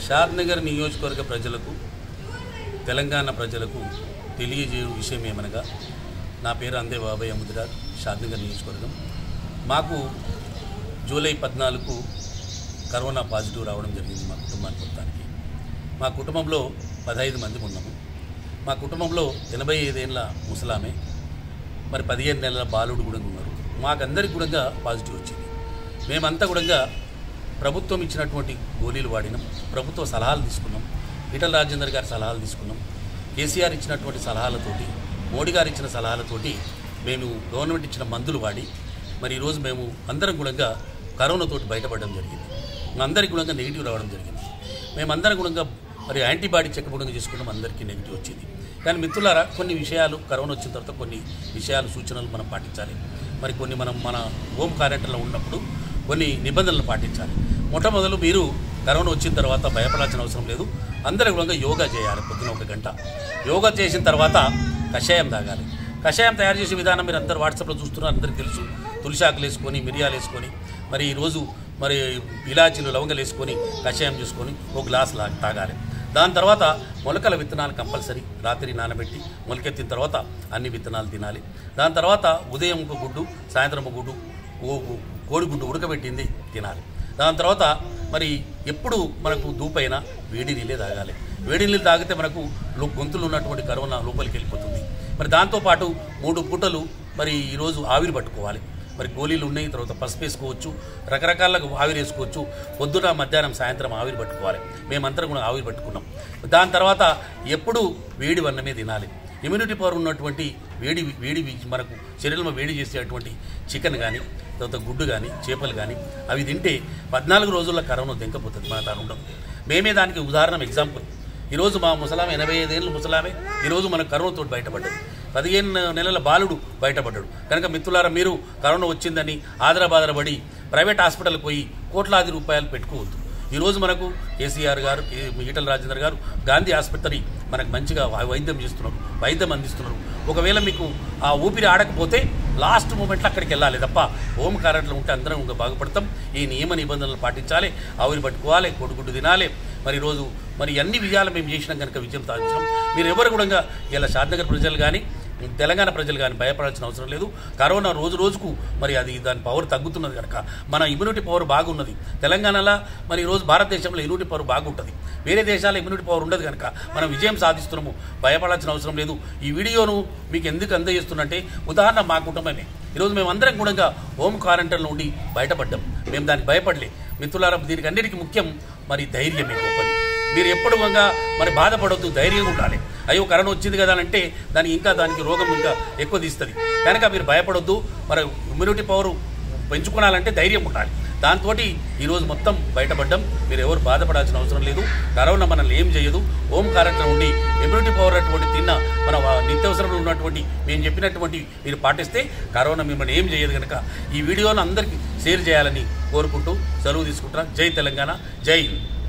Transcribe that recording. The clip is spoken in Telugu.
షాద్నగర్ నియోజకవర్గ ప్రజలకు తెలంగాణ ప్రజలకు తెలియజేయ విషయం ఏమనగా నా పేరు అందే బాబాయ్ అముద్రాజ్ షాద్నగర్ నియోజకవర్గం మాకు జూలై పద్నాలుగు కరోనా పాజిటివ్ రావడం జరిగింది మా కుటుంబానికి మొత్తానికి మా కుటుంబంలో పదహైదు మంది ఉన్నాము మా కుటుంబంలో ఎనభై ఐదేళ్ళ ముసలామే మరి పదిహేను నెలల బాలుడు కూడా ఉన్నారు మాకందరికి కూడా పాజిటివ్ వచ్చింది మేమంతా కూడా ప్రభుత్వం ఇచ్చినటువంటి గోళీలు వాడినాం ప్రభుత్వ సలహాలు తీసుకున్నాం ఈటల రాజేందర్ గారి సలహాలు తీసుకున్నాం కేసీఆర్ ఇచ్చినటువంటి సలహాలతోటి మోడీ గారు ఇచ్చిన సలహాలతోటి మేము గవర్నమెంట్ ఇచ్చిన మందులు వాడి మరి ఈరోజు మేము అందరం కూడా కరోనాతోటి బయటపడడం జరిగింది అందరికి కూడా నెగిటివ్ రావడం జరిగింది మేమందరం కూడా మరి యాంటీబాడీ చెక్ కూడా చేసుకున్నాం అందరికీ నెగిటివ్ వచ్చింది కానీ మిత్రులారా కొన్ని విషయాలు కరోనా వచ్చిన తర్వాత కొన్ని విషయాలు సూచనలు మనం పాటించాలి మరి కొన్ని మనం మన హోమ్ క్వారంటైన్లో ఉన్నప్పుడు కొన్ని నిబంధనలు పాటించాలి మొట్టమొదలు మీరు కరోనా వచ్చిన తర్వాత భయపడాల్సిన అవసరం లేదు అందరూ కూడా యోగా చేయాలి పొద్దున ఒక గంట యోగా చేసిన తర్వాత కషాయం తాగాలి కషాయం తయారు చేసే విధానం మీరు అందరు వాట్సాప్లో చూస్తున్నారు అందరికీ తెలుసు తులసాకులు వేసుకొని మిరియాలు వేసుకొని మరి ఈరోజు మరి ఇలాచీలు లవంగలు వేసుకొని కషాయం చేసుకొని ఒక గ్లాస్ లా తాగాలి దాని తర్వాత మొలకల విత్తనాలు కంపల్సరీ రాత్రి నానబెట్టి మొలకెత్తిన తర్వాత అన్ని విత్తనాలు తినాలి దాని తర్వాత ఉదయం ఒక గుడ్డు సాయంత్రం ఒక గుడ్డు ఓ- ఓ- కోడిగుడ్డు ఉడకబెట్టింది తినాలి దాని తర్వాత మరి ఎప్పుడు మనకు దూపైనా వేడి నీళ్ళే తాగాలి వేడి నీళ్ళు తాగితే మనకు లో- గొంతులో ఉన్నటువంటి కరోనా లోపలికి వెళ్ళిపోతుంది మరి దాంతోపాటు మూడు పూటలు మరి ఈరోజు ఆవిరి పట్టుకోవాలి మరి గోళీలు ఉన్నాయి తర్వాత పసుపు వేసుకోవచ్చు రకరకాల ఆవిరి వేసుకోవచ్చు పొద్దున మధ్యాహ్నం సాయంత్రం ఆవిరి పట్టుకోవాలి మేమందరం కూడా ఆవిరి పట్టుకున్నాం దాని తర్వాత ఎప్పుడు వేడి వన్నమే తినాలి ఇమ్యూనిటీ పవర్ ఉన్నటువంటి వేడి వేడి మనకు శరీరంలో వేడి చేసేటువంటి చికెన్ కానీ తర్వాత గుడ్డు కానీ చేపలు కానీ అవి తింటే పద్నాలుగు రోజుల్లో కరోనా దెంకపోతుంది మన దాని ఉండదు మేమే దానికి ఉదాహరణ ఎగ్జాంపుల్ ఈరోజు మా ముసలామె ఎనభై ఐదేళ్ళు ముసలామె ఈరోజు మన కరోనాతో బయటపడ్డది పదిహేను నెలల బాలుడు బయటపడ్డాడు కనుక మిత్రులారా మీరు కరోనా వచ్చిందని ఆదరబాదరపడి ప్రైవేట్ హాస్పిటల్కి పోయి కోట్లాది రూపాయలు పెట్టుకోవద్దు ఈరోజు మనకు కేసీఆర్ గారు కే- ఈటల రాజేందర్ గారు గాంధీ ఆసుపత్రి మనకు మంచిగా వై- వైద్యం చేస్తున్నారు వైద్యం అందిస్తున్నారు ఒకవేళ మీకు ఆ ఊపిరి ఆడకపోతే లాస్ట్ మూమెంట్లో అక్కడికి వెళ్ళాలి తప్ప హోమ్ క్వారంటైన్లో ఉంటే అందరం ఇంకా బాగుపడతాం ఈ నియమ నిబంధనలు పాటించాలి ఆవిరి పట్టుకోవాలి కొడుగుడ్డు తినాలి మరి ఈరోజు మరి అన్ని విజయాలు మేము చేసినాం కనుక విజయం సాధించాం మీరు ఎవరు కూడా ఇలా షాద్నగర్ ప్రజలు కానీ తెలంగాణ ప్రజలు కానీ భయపడాల్సిన అవసరం లేదు కరోనా రోజు రోజుకు మరి అది దాని పవర్ తగ్గుతున్నది కనుక మన ఇమ్యూనిటీ పవర్ బాగున్నది తెలంగాణలో మరి ఈరోజు భారతదేశంలో ఇమ్యూనిటీ పవర్ బాగుంటుంది వేరే దేశాల ఇమ్యూనిటీ పవర్ ఉండదు కనుక మనం విజయం సాధిస్తున్నాము భయపడాల్సిన అవసరం లేదు ఈ వీడియోను మీకు ఎందుకు అందజేస్తున్నంటే ఉదాహరణ మా కుటుంబమే ఈరోజు మేమందరం కూడా హోమ్ క్వారంటైన్లో ఉండి బయటపడ్డాం మేము దానికి భయపడలే మిత్రులారా దీనికి అన్నిటికీ ముఖ్యం మరి ధైర్యమే గొప్పది మీరు ఎప్పుడు కూడా మరి బాధపడొద్దు ధైర్యంగా ఉండాలి అయ్యో కరోనా వచ్చింది కదా అని అంటే దానికి ఇంకా దానికి రోగం ఇంకా ఎక్కువ తీస్తుంది కనుక మీరు భయపడొద్దు మరి ఇమ్యూనిటీ పవర్ పెంచుకోవాలంటే ధైర్యం ఉండాలి దాంతో ఈరోజు మొత్తం బయటపడ్డం మీరు ఎవరు బాధపడాల్సిన అవసరం లేదు కరోనా మనల్ని ఏం చేయదు హోమ్ క్వారంటైన్ ఉండి ఇమ్యూనిటీ పవర్ అటువంటి తిన్న మన నిత్యావసరంలో ఉన్నటువంటి మేము చెప్పినటువంటి మీరు పాటిస్తే కరోనా మిమ్మల్ని ఏం చేయదు కనుక ఈ వీడియోను అందరికీ షేర్ చేయాలని కోరుకుంటూ సెలవు తీసుకుంటున్నాను జై తెలంగాణ జై హింద్